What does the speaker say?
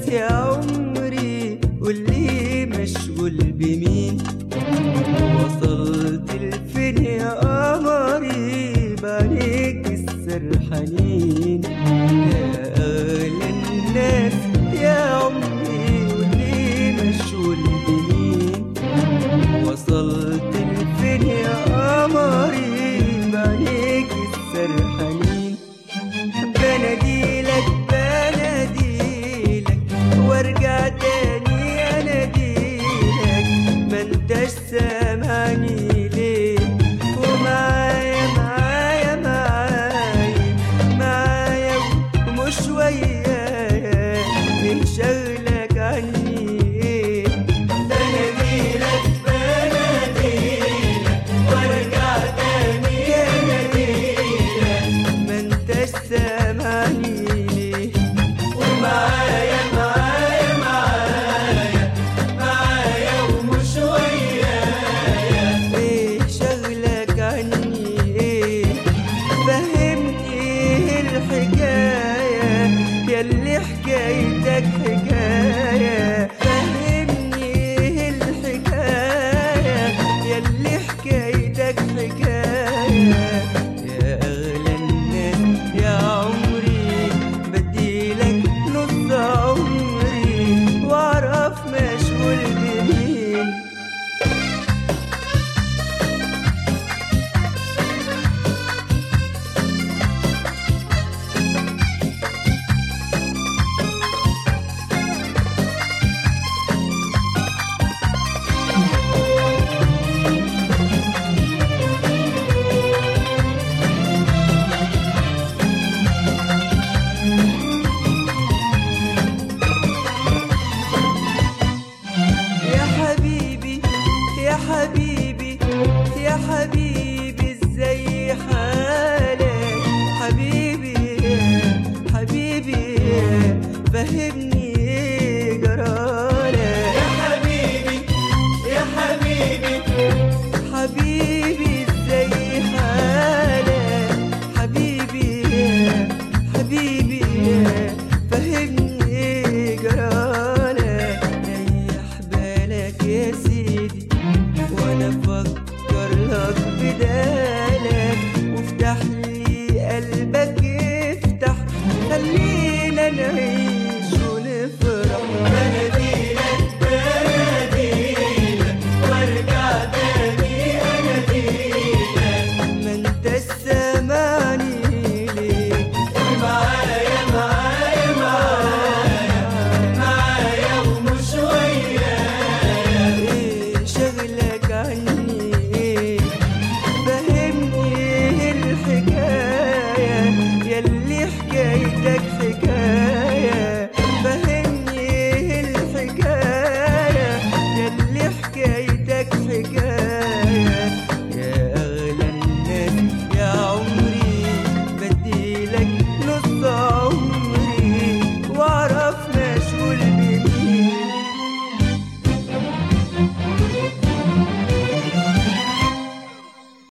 يا عمري واللي مشغول بمين وصلت لفين يا قمري بعينيك السرحانين يا أغلى الناس يا عمري واللي مشغول بمين وصلت لفين يا قمري بعينيك السرحانين بناديلك بناديلك وارجع تاني اناديلك ما انتش سامعني ليه ومعايا معايا معايا معايا ومش ويايا من شغلك عني ايه بناديلك بناديلك وارجع تاني اناديلك ما انتش سامعني ليه ومعايا معايا معايا معايا ومش ويايا ايه شغلك عني ايه فهمني ايه الحكاية ياللي حكايتك حكاية فهمني ايه الحكاية ياللي حكايتك حكاية يا أغلى الناس يا عمري بديلك نص عمري وأعرف مشغول بمين يا حبيبي يا حبيبي يا حبيبي ازاي حالك حبيبي حبيبي فهمني ايه جرالك يا حبيبي يا حبيبي حبيبي ازاي حالك حبيبي حبيبي فهمني ايه جرالك ريح بالك يا سيدي وانا افكر لك بدالك وافتح لي قلبك افتح خلينا نعيش ونفرح بناديلك بناديلك وارجع تاني اناديلك ما انت سامعني ليه معايا معايا معايا معايا ومش ويايا ايه شغلك عني ايه فهمني ايه الحكاية ياللي حكايتك حكاية